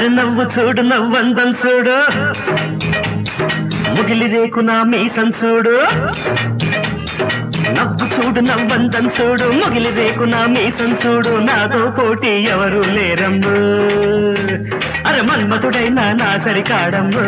అరే నవ్వు చూడు నవ్వందం చూడు ముగిలి రేకు నా మీసం చూడు నవ్వు చూడు నవ్వందం చూడు ముగిలి రేకు నా మీసం చూడు నాతో పోటీ ఎవరు లేరమ్ము అరే మన్మతుడైనా నా సరికాడమ్ము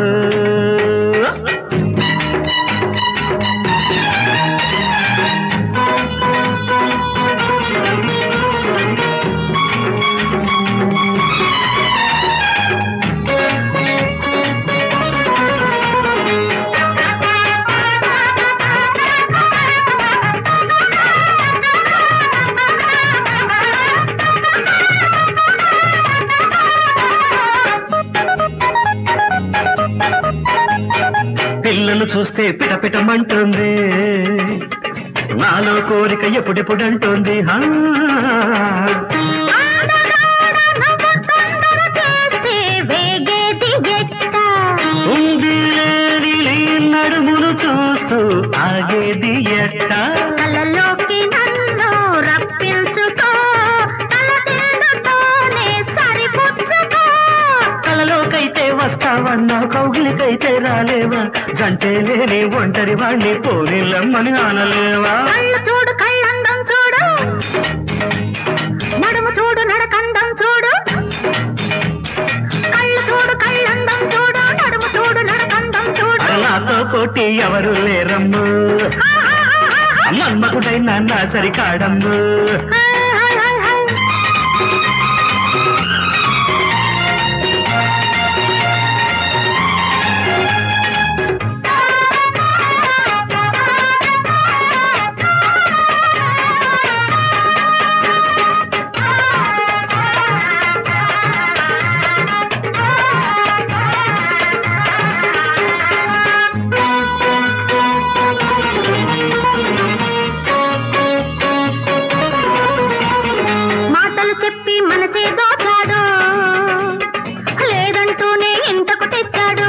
పిల్లలు చూస్తే పిటపిటమంటుంది నాలో కోరిక ఎప్పుడెప్పుడంటుంది హా. ఉంది లేని నీ నడుమును చూస్తూ ఆగేది ఎట్టా కలలోకి నన్ను రప్పించుకో తలదిందుతోనే సరిపుచ్చుకో కలలోకైతే వస్తావన్నా కౌగిలికైతే రాలేవా జంటే లేని ఒంటరి వాణ్ణి పోనిల్లమ్మని అనలేవా కళ్ళు చూడు కళ్ళందం చూడు నడుము చూడు నడకందం చూడు కళ్ళు చూడు కళ్ళందం చూడు నడుము చూడు నడకందం చూడు అరే నాతో పోటీ ఎవరు లేరమ్ము మన్మకుడైనా నా సరికాడమ్ము హాయ్ హాయ్ హాయ్ హాయ్ మాటలు చెప్పి మనసే దోచాడు లేదంటూనే ఇంతకు తెచ్చాడు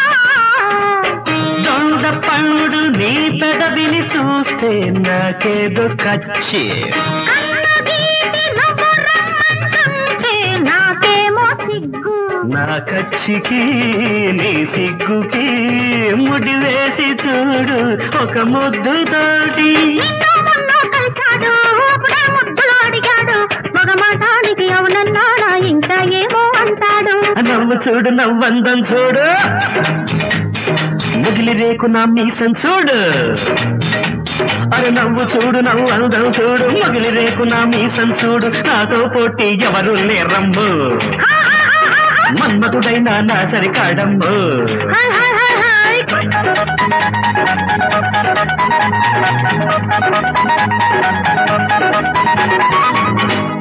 దొండ పండు నీ పెదవిని చూస్తే నాకేదో కచ్చి కన్నగీటి నువ్వు రమ్మంటుంటే నాకేమో సిగ్గు నా కచ్చికి నీ సిగ్గుకి ముడి వేసి చూడు ఒక ముద్దుతోటి నిన్ను మొన్న కలిశాడు అప్పుడే ముద్దులు అడిగాడు మగ మాటానికి అవునన్నాడా ఇంకా ఏమో అంటాడు నవ్వు చూడు నవ్వందం చూడు ముగిలి రేకు నా మీసం చూడు అరే నవ్వు చూడు నవ్వు అందం చూడు ముగిలి రేకు నా మీసం చూడు నాతో పోటీ ఎవరు లేరమ్ము మన్మతుడైనా నా సరికాడమ్ము హాయ్ హాయ్ హాయ్ హాయ్